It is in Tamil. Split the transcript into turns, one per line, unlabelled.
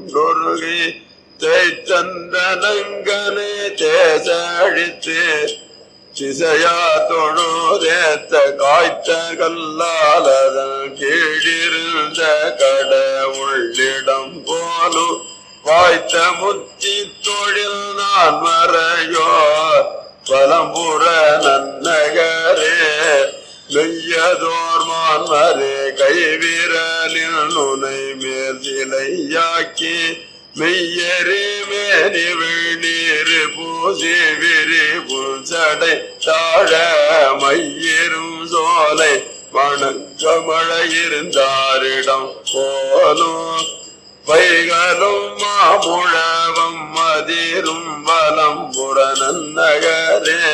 கொண்டொருகை தேய்ச்சந்தனங்கனை தேசழித்து திசையா தொழுதேத்த காய்த்த கல்லாலதன் கீழிருந்த கட உள்ளிடம் போலும் வாய்த்த முத்தி தொழில் நான் மறையோ பலம்புற நன்னகரே மெய்யதோர் மான்மரே கைவிரலில் நுனை மேல் சிலையாக்கி மெய்யரே மேனி விண்ணீர் பூசி விரி புல்சடை தாழ மையரும் சோலை வணக்கமழை இருந்தாரிடம் போலும் வைகளும் மாமுழவம் மதிரும் வலம் புறநகரே